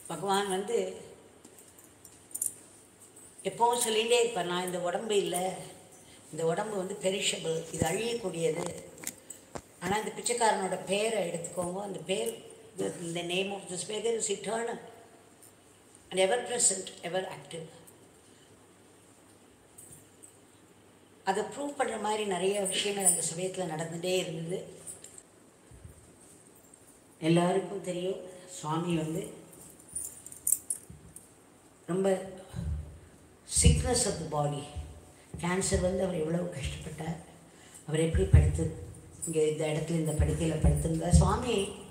பகவான் வந்து எப்பவும் சொல்லிகிட்டே இருப்பார் நான் இந்த உடம்பு இல்லை இந்த உடம்பு வந்து பெரிஷபிள் இது அழியக்கூடியது ஆனால் இந்த பிச்சைக்காரனோட பேரை எடுத்துக்கோங்க அந்த பேர் இந்த நேம் ஆஃப் திஸ் பேர் is eternal and ever present ever active அதை ப்ரூவ் பண்ணுற மாதிரி நிறைய விஷயங்கள் அந்த சமயத்தில் நடந்துகிட்டே இருந்தது எல்லாருக்கும் தெரியும் சுவாமி வந்து ரொம்ப sickness of the body cancer வந்து அவர் எவ்வளவு கஷ்டப்பட்டார் அவர் எப்படி படுத்து இங்கே இந்த இடத்துல இந்த படுக்கையில் படுத்திருந்தார் சுவாமி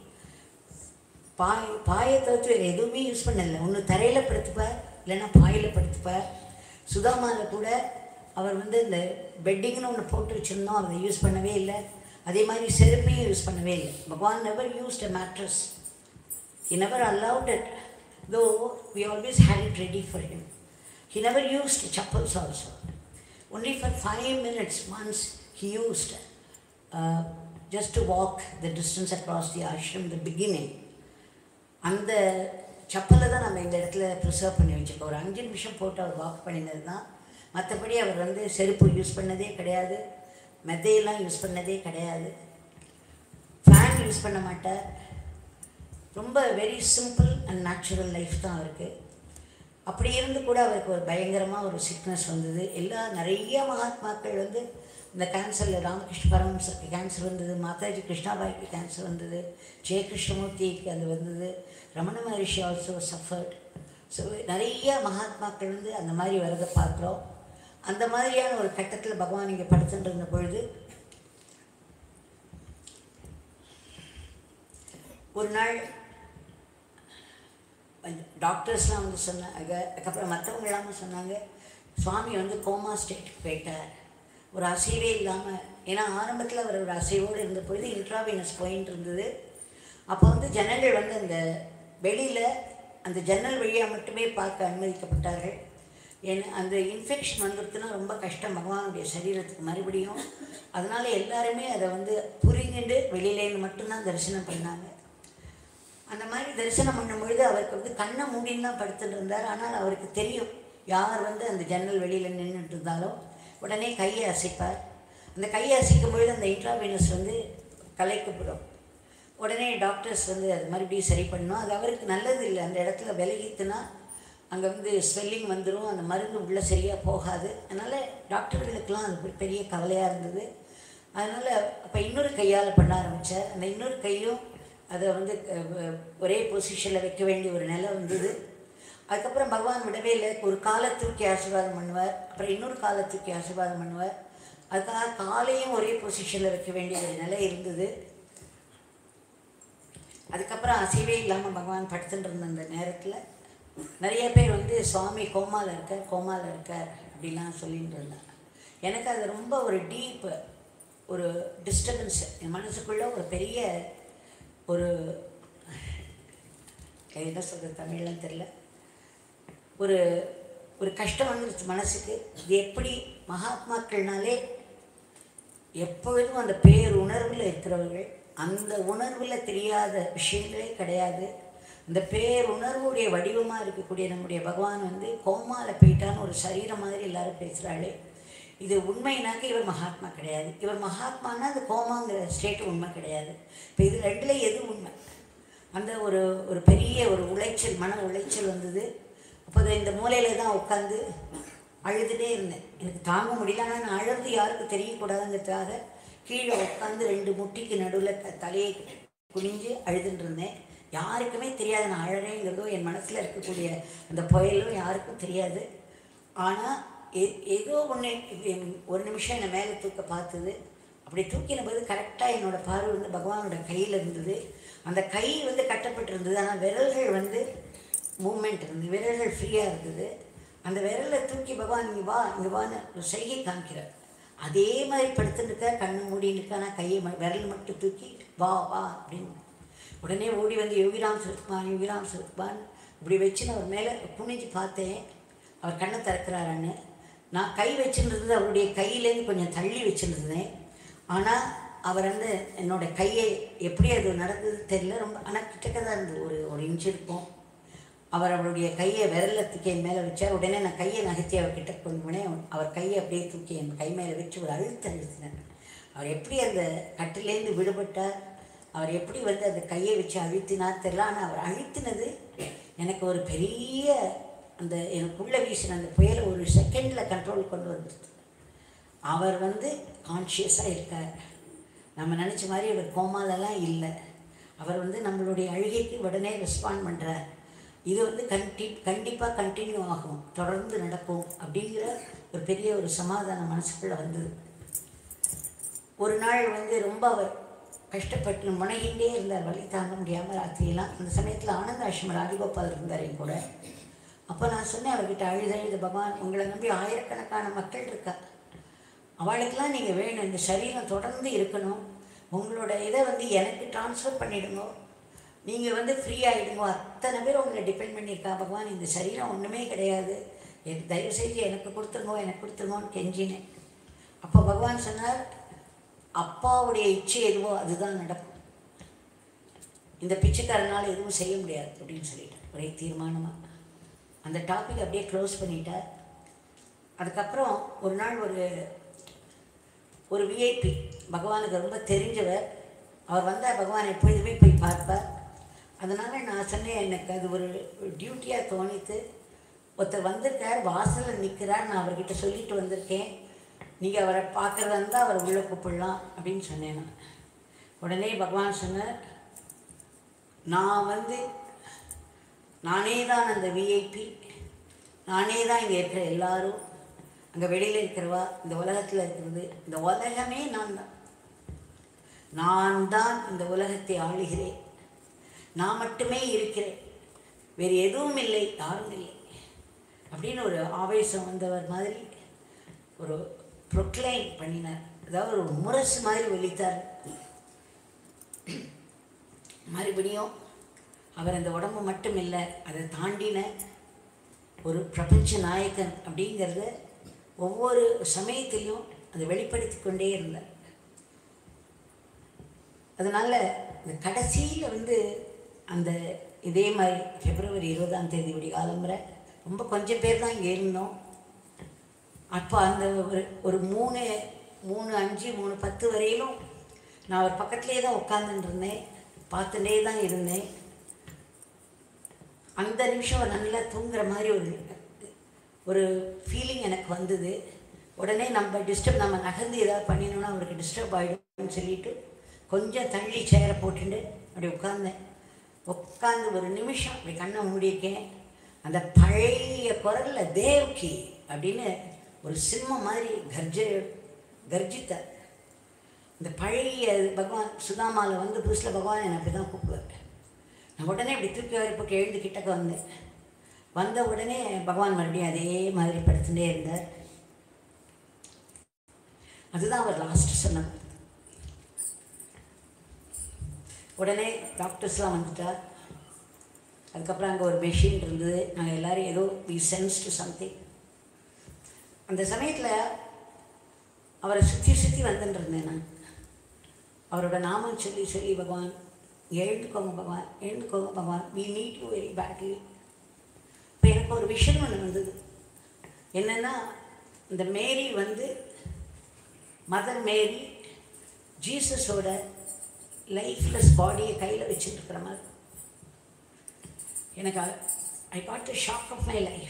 பாய் பாயை தவிர்த்து வேறு எதுவுமே யூஸ் பண்ணல ஒன்று தரையில் படுத்துப்பார் இல்லைன்னா பாயில் படுத்துப்பார் சுதாமாவில் கூட அவர் வந்து இந்த பெட்டிங்னு ஒன்று போட்டு வச்சுருந்தோம் அதை யூஸ் பண்ணவே இல்லை அதே மாதிரி செருப்பையும் யூஸ் பண்ணவே இல்லை Bhagavan never used a mattress He never allowed it, though we always had it ready for him. He never used chappals also. Only for five minutes once he used uh, just to walk the distance across the ashram, the beginning. அந்த செப்பலை தான் நம்ம இந்த இடத்துல preserve பண்ணி வச்சுருக்கோம் ஒரு அஞ்சு நிமிஷம் போட்டு அவர் வாக் பண்ணினது தான் மற்றபடி அவர் வந்து செருப்பு யூஸ் பண்ணதே கிடையாது மெத்தையெல்லாம் யூஸ் பண்ணதே கிடையாது ஃபேன் யூஸ் பண்ண மாட்டார் ரொம்ப very simple and natural life தான் அவருக்கு அப்படி இருந்து கூட அவருக்கு ஒரு பயங்கரமாக ஒரு சிக்னஸ் வந்தது எல்லா நிறைய மகாத்மாக்கள் வந்து இந்த கேன்சரில் ராமகிருஷ்ண பரமஹம்சருக்கு கேன்சர் வந்தது மாதாஜி கிருஷ்ணாபாய்க்கு கேன்சர் வந்தது ஜெய கிருஷ்ணமூர்த்திக்கு அது வந்தது Ramana Maharshi also suffered so நிறைய மகாத்மாக்கள் வந்து அந்த மாதிரி வரதை பார்க்குறோம் அந்த மாதிரியான ஒரு கட்டத்தில் பகவான் இங்கே படுத்துட்டு இருந்த பொழுது ஒரு நாள் டாக்டர்ஸ்லாம் வந்து சொன்னாங்க அதுக்கப்புறம் மற்றவங்க எல்லாமே சொன்னாங்க சுவாமி வந்து கோமா ஸ்டேட்டுக்கு போயிட்டார் ஒரு அசைவே இல்லாமல் ஏன்னா ஆரம்பத்தில் அவர் ஒரு அசைவோடு இருந்த பொழுது இன்ட்ராவீனஸ் போயின்ட்டு இருந்தது அப்போ வந்து ஜனங்கள் வந்து அந்த வெளியில் அந்த ஜன்னல் வழியாக மட்டுமே பார்க்க அனுமதிக்கப்பட்டார்கள் ஏன்னா அந்த இன்ஃபெக்ஷன் வந்துடுதுன்னா ரொம்ப கஷ்டம் பகவானுடைய சரீரத்துக்கு மறுபடியும் அதனால் எல்லாருமே அதை வந்து புரிஞ்சுட்டு வெளியிலேருந்து மட்டும்தான் தரிசனம் பண்ணாங்க அந்த மாதிரி தரிசனம் பண்ணும் பொழுது அவருக்கு வந்து கண்ணை மூடின்னு தான் படுத்துட்டு இருந்தார் ஆனால் அவருக்கு தெரியும் யார் வந்து அந்த ஜன்னல் வெளியில் நின்றுட்டு இருந்தாலும் உடனே கையை அசைப்பார் அந்த கையை அசைக்கும் பொழுது அந்த இன்ட்ராவீனஸ் வந்து கலைக்கப்படும் உடனே டாக்டர்ஸ் வந்து அது மறுபடியும் சரி பண்ணணும் அது அவருக்கு நல்லது இல்லை அந்த இடத்துல விலகித்துனா அங்கே வந்து ஸ்வெல்லிங் வந்துடும் அந்த மருந்து உள்ளே சரியாக போகாது அதனால் டாக்டர்களுக்கெல்லாம் அது ஒரு பெரிய கவலையாக இருந்தது அதனால் அப்போ இன்னொரு கையால் பண்ண ஆரம்பித்தார் அந்த இன்னொரு கையும் அதை வந்து அஹ், ஒரே பொசிஷனில் வைக்க வேண்டிய ஒரு நிலை வந்தது அதுக்கப்புறம் பகவான் விடவே இல்லை ஒரு காலை தூக்கி ஆசீர்வாதம் பண்ணுவார் அப்புறம் இன்னொரு காலை தூக்கி ஆசீர்வாதம் பண்ணுவார் அதுக்காக காலையும் ஒரே பொசிஷனில் வைக்க வேண்டிய ஒரு நிலை இருந்தது அதுக்கப்புறம் அசைவே இல்லாமல் பகவான் படுத்துட்டு இருந்த அந்த நேரத்தில் நிறைய பேர் வந்து சுவாமி கோமாவில் இருக்கார் கோமாவில் இருக்கார் அப்படிலாம் சொல்லிட்டு இருந்தாங்க எனக்கு அது ரொம்ப ஒரு டீப் ஒரு டிஸ்டர்பன்ஸ் என் மனசுக்குள்ளே ஒரு பெரிய ஒரு என்ன சொல்கிறது தமிழ்லாம் தெரில ஒரு ஒரு கஷ்டம் வந்துருச்சு மனசுக்கு இது எப்படி மகாத்மாக்கள்னாலே எப்பொழுதும் அந்த பேருணர்வில் இருக்கிறவர்கள் அந்த உணர்வில் தெரியாத விஷயங்களே கிடையாது இந்த பேருணர்வுடைய வடிவமாக இருக்கக்கூடிய நம்முடைய பகவான் வந்து கோமாவில் போயிட்டான்னு ஒரு சரீரம் மாதிரி எல்லாரும் பேசுகிறாளே இது உண்மைனாக்க இவர் மகாத்மா கிடையாது இவர் மகாத்மானா அந்த கோமாங்கிற ஸ்டேட் உண்மை கிடையாது இப்போ இது ரெண்டில் எது உண்மை அந்த ஒரு ஒரு பெரிய ஒரு உளைச்சல் மன உளைச்சல் வந்தது அப்போ அது இந்த மூலையில் தான் உட்காந்து அழுதுகிட்டே இருந்தேன் எனக்கு தாங்க முடியல ஆனால் நான் அழுது யாருக்கும் தெரியக்கூடாதுங்கிறதுக்காக கீழே உட்காந்து ரெண்டு முட்டிக்கு நடுவில் த தலையை குனிஞ்சு அழுதுட்டு இருந்தேன் யாருக்குமே தெரியாது நான் அழறேங்கிறதோ என் மனசில் இருக்கக்கூடிய அந்த புயலும் யாருக்கும் தெரியாது ஆனால் ஏ ஏதோ ஒன்று ஒரு நிமிஷம் என்னை மேலே தூக்க பார்த்தது அப்படி தூக்கின போது கரெக்டாக என்னோட பார்வை வந்து பகவானோட கையில் இருந்தது அந்த கை வந்து கட்டப்பட்டிருந்தது ஆனால் விரல்கள் வந்து மூமெண்ட் இருந்தது விரல்கள் ஃப்ரீயாக இருந்தது அந்த விரலை தூக்கி பகவான் இங்கே வா இங்கே வான்னு ஒரு செய்கை காமிக்கிறார் அதே மாதிரி படுத்துட்டு இருக்க கண்ணு மூடின்னு இருக்க ஆனால் கையை ம- விரல் மட்டும் தூக்கி வா வா அப்படின்னு உடனே ஓடி வந்து யோகிராம் சுருக்மான் யோகிராம் சுருக்மான் இப்படி வச்சு நான் அவர் மேலே குனிஞ்சு பார்த்தேன் அவர் கண்ணை திறக்கிறாரான்னு நான் கை வச்சுருந்தது அவருடைய கையிலேருந்து கொஞ்சம் தள்ளி வச்சுருந்தேன் ஆனால் அவர் வந்து என்னோட கையை எப்படி அது நடந்தது தெரியல ரொம்ப ஆனால் கிட்டக்க தான் இருந்தது ஒரு ஒரு இன்ச் இருக்கும் அவர் அவருடைய கையை விரல்ல தூக்கி என் மேலே வச்சார் உடனே நான் கையை நகர்த்தி அவர்கிட்ட கொண்டு போனேன் அவர் கையை அப்படியே தூக்கி என் கை மேலே வச்சு ஒரு அழுத்த அழுத்தினார் அவர் எப்படி அந்த கட்டிலேருந்து விடுபட்டார் அவர் எப்படி வந்து அந்த கையை வச்சு அழுத்தினார் தெரியல ஆனால் அவர் அழுத்தினது எனக்கு ஒரு பெரிய அந்த எனக்குள்ளே வீசின அந்த புயலை ஒரு செகண்டில் கண்ட்ரோல் கொண்டு வந்துடுது அவர் வந்து கான்ஷியஸாக இருக்கார் நம்ம நினச்ச மாதிரி அவர் கோமாலெல்லாம் இல்லை அவர் வந்து நம்மளுடைய அழுகைக்கு உடனே ரெஸ்பாண்ட் பண்ணுறார் இது வந்து கண்டி கண்டிப்பாக கண்டினியூ ஆகும் தொடர்ந்து நடக்கும் அப்படிங்கிற ஒரு பெரிய ஒரு சமாதானம் மனசுக்குள்ளே வந்தது ஒரு நாள் வந்து ரொம்ப அவர் கஷ்டப்பட்டு முனைகிட்டே இருந்தார் வழி தாங்க முடியாமல் ராத்திரியெல்லாம் அந்த சமயத்தில் ஆனந்த ஆசிரம ராஜகோபால் இருந்தார் என் கூட அப்போ நான் சொன்னேன் அவர்கிட்ட அழுத அழுத பகவான் உங்களை நம்பி ஆயிரக்கணக்கான மக்கள் இருக்கா அவளுக்கெல்லாம் நீங்கள் வேணும் இந்த சரீரம் தொடர்ந்து இருக்கணும் உங்களோட இதை வந்து எனக்கு ட்ரான்ஸ்ஃபர் பண்ணிடுங்க நீங்கள் வந்து ஃப்ரீ ஆகிடுங்க அத்தனை பேர் உங்களை டிபெண்ட் பண்ணியிருக்கா பகவான் இந்த சரீரம் ஒன்றுமே கிடையாது என் தயவு செஞ்சு எனக்கு கொடுத்துருங்கோ எனக்கு கொடுத்துருங்கோன்னு கெஞ்சினேன் அப்போ பகவான் சொன்னார் அப்பாவுடைய இச்சை எதுவோ அதுதான் நடக்கும் இந்த பிச்சைக்காரனால் எதுவும் செய்ய முடியாது அப்படின்னு சொல்லிட்டு ஒரே தீர்மானமாக அந்த டாபிக் அப்படியே க்ளோஸ் பண்ணிட்டார் அதுக்கப்புறம் ஒரு நாள் ஒரு ஒரு விஐபி பகவானுக்கு ரொம்ப தெரிஞ்சவர் அவர் வந்தால் பகவான் எப்பொழுதுமே போய் பார்ப்பார் அதனால் நான் சொன்னேன் எனக்கு அது ஒரு டியூட்டியாக தோணித்து ஒருத்தர் வந்திருக்கார் வாசலில் நிற்கிறார் நான் அவர்கிட்ட சொல்லிட்டு வந்திருக்கேன் நீங்கள் அவரை பார்க்குறதா இருந்தால் அவரை உள்ளே கூப்பிடலாம் அப்படின்னு சொன்னேன் நான் உடனே பகவான் சொன்னார் நான் வந்து நானே தான் அந்த விஐபி நானே தான் இங்கே இருக்கிற எல்லாரும் அங்கே வெளியில் இருக்கிறவா இந்த உலகத்தில் இருக்கிறது இந்த உலகமே நான் தான் நான் தான் இந்த உலகத்தை ஆளுகிறேன் நான் மட்டுமே இருக்கிறேன் வேறு எதுவும் இல்லை யாரும் இல்லை அப்படின்னு ஒரு ஆவேசம் வந்தவர் மாதிரி ஒரு ப்ரொக்ளைன் பண்ணினார் அதாவது ஒரு முரசு மாதிரி வெளித்தார் மறுபடியும் அவர் அந்த உடம்பு மட்டும் இல்லை அதை தாண்டின ஒரு பிரபஞ்ச நாயகன் அப்படிங்கிறத ஒவ்வொரு சமயத்திலையும் அதை வெளிப்படுத்தி கொண்டே இருந்தார் அதனால் இந்த கடைசியில் வந்து அந்த இதே மாதிரி பிப்ரவரி இருபதாம் தேதி இப்படி காலம்புரை ரொம்ப கொஞ்சம் பேர் தான் இங்கே இருந்தோம் அப்போ அந்த ஒரு ஒரு மூணு மூணு அஞ்சு மூணு பத்து வரையிலும் நான் அவர் பக்கத்துலேயே தான் உட்காந்துட்டு இருந்தேன் பார்த்துட்டே தான் இருந்தேன் அந்த நிமிஷம் நல்லா தூங்குற மாதிரி ஒரு ஒரு ஃபீலிங் எனக்கு வந்தது உடனே நம்ம டிஸ்டர்ப் நம்ம நகர்ந்து ஏதாவது பண்ணினோன்னா அவருக்கு டிஸ்டர்ப் ஆகிடும்னு சொல்லிட்டு கொஞ்சம் தள்ளி சேரை போட்டுட்டு அப்படி உட்காந்தேன் உட்காந்து ஒரு நிமிஷம் அப்படி கண்ணை மூடியிருக்கேன் அந்த பழைய குரலில் தேவ்கி அப்படின்னு ஒரு சிம்மம் மாதிரி கர்ஜ கர்ஜித்தார் இந்த பழைய பகவான் சுதாமாவில் வந்து புதுசில் பகவான் என்னை அப்படி தான் கூப்பிடுவார் நான் உடனே இப்படி தூக்கி வாரி போட்டு எழுந்து கிட்டக்க வந்தேன் வந்த உடனே பகவான் மறுபடியும் அதே மாதிரி படுத்துட்டே இருந்தார் அதுதான் அவர் லாஸ்ட் சொன்னது உடனே டாக்டர்ஸ்லாம் வந்துட்டார் அதுக்கப்புறம் அங்கே ஒரு மெஷின் இருந்தது நாங்கள் எல்லோரும் ஏதோ வி சென்ஸ் டு சம்திங் அந்த சமயத்தில் அவரை சுற்றி சுற்றி வந்துட்டு இருந்தேன் நான் அவரோட நாமம் சொல்லி சொல்லி பகவான் எழுந்துக்கோங்க பகவான் எழுந்துக்கோங்க Bhagavan we need you very badly இப்போ எனக்கு ஒரு விஷன் ஒன்று வந்தது என்னென்னா இந்த மேரி வந்து மதர் மேரி ஜீசஸோட லைஃப்லெஸ் பாடியை கையில் வச்சுருக்கிற மாதிரி எனக்கு I got the shock of my life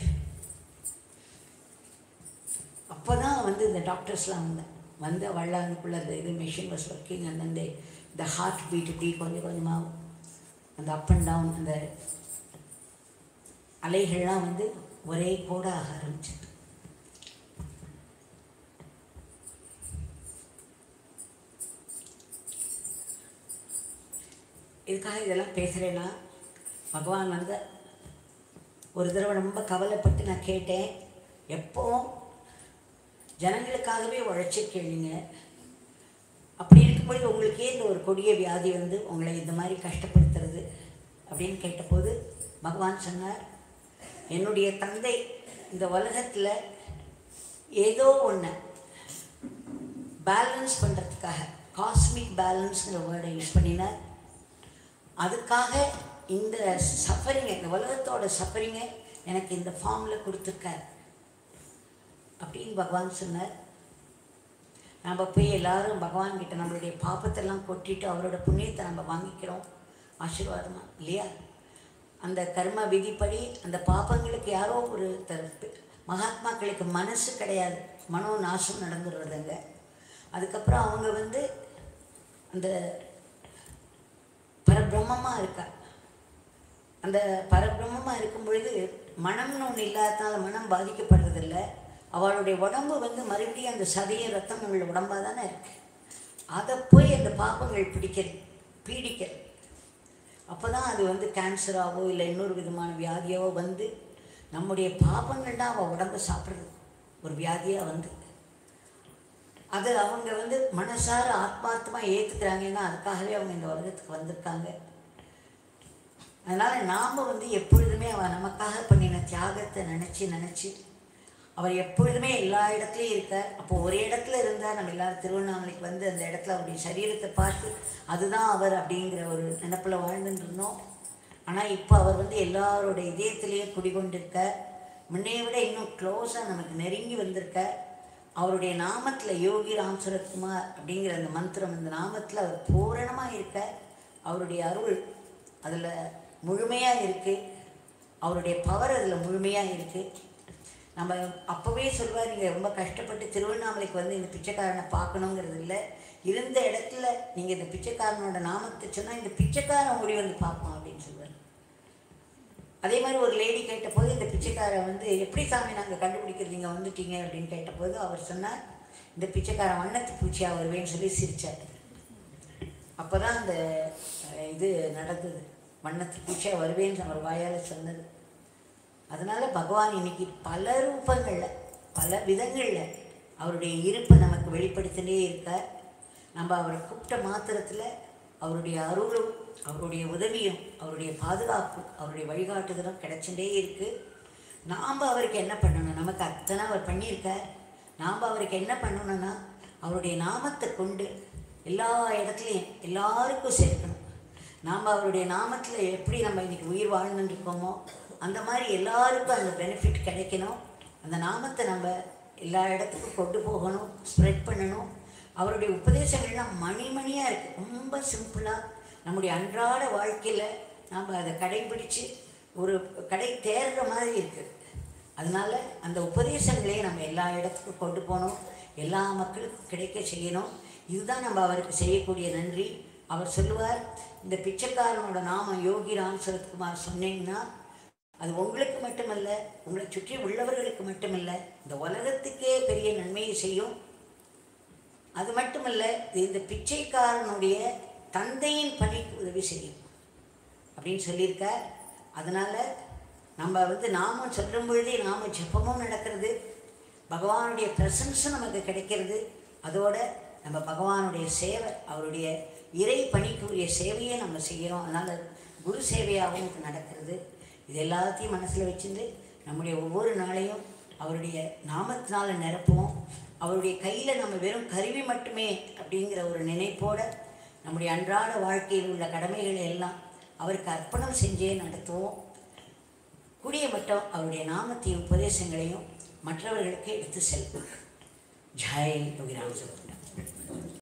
அப்போ தான் வந்து இந்த டாக்டர்ஸ்லாம் வந்தேன் வந்த வள்ளானுக்குள்ளே அந்த இது மிஷின் வாஸ் ஒர்க்கிங் அந்த இந்த ஹார்ட் பீட் இப்படி கொஞ்சம் கொஞ்சமாக அந்த அப் அண்ட் டவுன் அந்த அலைகள்லாம் வந்து ஒரே கூட ஆக ஆரம்பிச்சது இதுக்காக இதெல்லாம் பேசுகிறேன்னா பகவான் வந்து ஒரு தடவை ரொம்ப கவலைப்பட்டு நான் கேட்டேன் எப்போவும் ஜனங்களுக்காகவே உழைச்சிருக்கீங்க அப்படி இருக்கும்போது உங்களுக்கே இந்த ஒரு கொடிய வியாதி வந்து உங்களை இந்த மாதிரி கஷ்டப்படுத்துறது அப்படின்னு கேட்டபோது பகவான் சொன்னார் என்னுடைய தந்தை இந்த உலகத்தில் ஏதோ ஒன்று பேலன்ஸ் பண்ணுறதுக்காக காஸ்மிக் பேலன்ஸுங்கிற வேர்டை யூஸ் பண்ணினார் அதுக்காக இந்த சஃபரிங்கை இந்த உலகத்தோட சஃபரிங்கை எனக்கு இந்த ஃபார்மில் கொடுத்துருக்கார் அப்படின்னு பகவான் சொன்னார் நம்ம போய் எல்லாரும் பகவான் கிட்ட நம்மளுடைய பாப்பத்தெல்லாம் கொட்டிட்டு அவரோட புண்ணியத்தை நம்ம வாங்கிக்கிறோம் ஆசீர்வாதமா இல்லையா அந்த கர்ம விதிப்படி அந்த பாப்பங்களுக்கு யாரோ ஒரு த- மகாத்மாக்களுக்கு மனசு கிடையாது மனோ நாசம் நடந்துடுறதுங்க அதுக்கப்புறம் அவங்க வந்து அந்த பரபிரம்மமாக இருக்கா அந்த பரபிரம்மமாக இருக்கும் பொழுது மனம்னு ஒன்று இல்லாததால் மனம் பாதிக்கப்படுறதில்ல அவளுடைய உடம்பு வந்து மறுபடியும் அந்த சதைய ரத்தம் உள்ள உடம்பாக தானே இருக்கு அதை போய் அந்த பாப்பங்கள் பிடிக்கிறது பீடிக்கிறது அப்போ தான் அது வந்து கேன்சராவோ இல்லை இன்னொரு விதமான வியாதியாவோ வந்து நம்முடைய பாப்பங்கள் தான் அவள் உடம்பை சாப்பிட்றது ஒரு வியாதியாக வந்து அது அவங்க வந்து மனசார ஆத்மார்த்தமாக ஏற்றுக்கிறாங்கன்னா அதுக்காகவே அவங்க இந்த உலகத்துக்கு வந்திருக்காங்க அதனால் நாம் வந்து எப்பொழுதுமே அவன் நமக்காக பண்ணின தியாகத்தை நினச்சி நினச்சி அவர் எப்பொழுதுமே எல்லா இடத்துலையும் இருக்கார் அப்போ ஒரு இடத்துல இருந்தால் நம்ம எல்லாரும் திருவண்ணாமலைக்கு வந்து அந்த இடத்துல அவருடைய சரீரத்தை பார்த்து அதுதான் அவர் அப்படிங்கிற ஒரு நினப்பில் வாழ்ந்துட்டு இருந்தோம் ஆனால் இப்போ அவர் வந்து எல்லாரோட இதயத்திலேயே குடிகொண்டிருக்கார் முன்னைய விட இன்னும் க்ளோஸாக நமக்கு நெருங்கி வந்திருக்கார் அவருடைய நாமத்தில் யோகி ராம் சுரத்குமார் அப்படிங்கிற அந்த மந்திரம் அந்த நாமத்தில் அவர் பூரணமாக இருக்கார் அவருடைய அருள் அதில் முழுமையாக இருக்குது அவருடைய பவர் அதில் முழுமையாக இருக்குது நம்ம அப்போவே சொல்வார் நீங்கள் ரொம்ப கஷ்டப்பட்டு திருவண்ணாமலைக்கு வந்து இந்த பிச்சைக்காரனை பார்க்கணுங்கிறது இல்லை இருந்த இடத்துல நீங்கள் இந்த பிச்சைக்காரனோட நாமத்தை சொன்னால் இந்த பிச்சைக்காரன் ஓடி வந்து பார்ப்போம் அப்படின்னு சொல்லுவார் அதே மாதிரி ஒரு லேடி கேட்டபோது இந்த பிச்சைக்காரன் வந்து எப்படி சாமி நாங்கள் கண்டுபிடிக்கிறது நீங்கள் வந்துட்டீங்க அப்படின்னு கேட்டபோது அவர் சொன்னார் இந்த பிச்சைக்காரன் வண்ணத்து பூச்சியாக வருவேன்னு சொல்லி சிரிச்சார் அப்போ தான் அந்த அஹ், இது நடந்தது வண்ணத்து பூச்சியாக வருவேன்னு அவர் வாயால் சொன்னது அதனால பகவான் இன்னைக்கு பல ரூபங்களில் பல விதங்களில் அவருடைய இருப்பை நமக்கு வெளிப்படுத்தினே இருக்கார் நம்ம அவரை கூப்பிட்ட மாத்திரத்தில் அவருடைய அருளும் அவருடைய உதவியும் அவருடைய பாதுகாப்பும் அவருடைய வழிகாட்டுதலும் கிடைச்சுட்டே இருக்குது நாம் அவருக்கு என்ன பண்ணணும் நமக்கு அத்தனை அவர் பண்ணியிருக்கார் நாம் அவருக்கு என்ன பண்ணணும்னா அவருடைய நாமத்தை கொண்டு எல்லா இடத்துலையும் எல்லாருக்கும் சேர்க்கணும் நாம் அவருடைய நாமத்தில் எப்படி நம்ம இன்னைக்கு உயிர் வாழ்ந்துட்டு இருக்கோமோ அந்த மாதிரி எல்லாருக்கும் அந்த பெனிஃபிட் கிடைக்கணும் அந்த நாமத்தை நம்ம எல்லா இடத்துக்கும் கொண்டு போகணும் ஸ்ப்ரெட் பண்ணணும் அவருடைய உபதேசங்கள்லாம் மணிமணியாக இருக்குது ரொம்ப சிம்பிளாக நம்முடைய அன்றாட வாழ்க்கையில் நாம் அதை கடைபிடிச்சு ஒரு கடை தேர்ற மாதிரி இருக்குது அதனால அந்த உபதேசங்களை நம்ம எல்லா இடத்துக்கும் கொண்டு போகணும் எல்லா மக்களுக்கும் கிடைக்க செய்யணும் இதுதான் நம்ம அவருக்கு செய்யக்கூடிய நன்றி அவர் சொல்லுவார் இந்த பிச்சைக்காரனோட நாமம் யோகி ராம் சரத்குமார் சொன்னீங்கன்னா அது உங்களுக்கு மட்டுமல்ல உங்களை சுற்றி உள்ளவர்களுக்கு மட்டுமல்ல இந்த உலகத்துக்கே பெரிய நன்மையை செய்யும் அது மட்டுமல்ல இது இந்த பிச்சைக்காரனுடைய தந்தையின் பணிக்கு உதவி செய்யும் அப்படின்னு சொல்லியிருக்கார் அதனால் நம்ம வந்து நாமம் சொல்லும் பொழுதே நாம ஜெபமும் நடக்கிறது பகவானுடைய பிரசன்ஸும் நமக்கு கிடைக்கிறது அதோட நம்ம பகவானுடைய சேவை அவருடைய இறை பணிக்குரிய சேவையை நம்ம செய்கிறோம் அதனால் குரு சேவையாகவும் இது நடக்கிறது இது எல்லாத்தையும் மனசில் வச்சுட்டு நம்முடைய ஒவ்வொரு நாளையும் அவருடைய நாமத்தினால நிரப்புவோம் அவருடைய கையில் நம்ம வெறும் கருவி மட்டுமே அப்படிங்கிற ஒரு நினைப்போட நம்முடைய அன்றாட வாழ்க்கையில் உள்ள கடமைகளை எல்லாம் அவருக்கு அர்ப்பணம் செஞ்சே நடத்துவோம் கூடிய மட்டும் அவருடைய நாமத்தையும் உபதேசங்களையும் மற்றவர்களுக்கு எடுத்து செல்வோம் ஜெய் யோகிராம்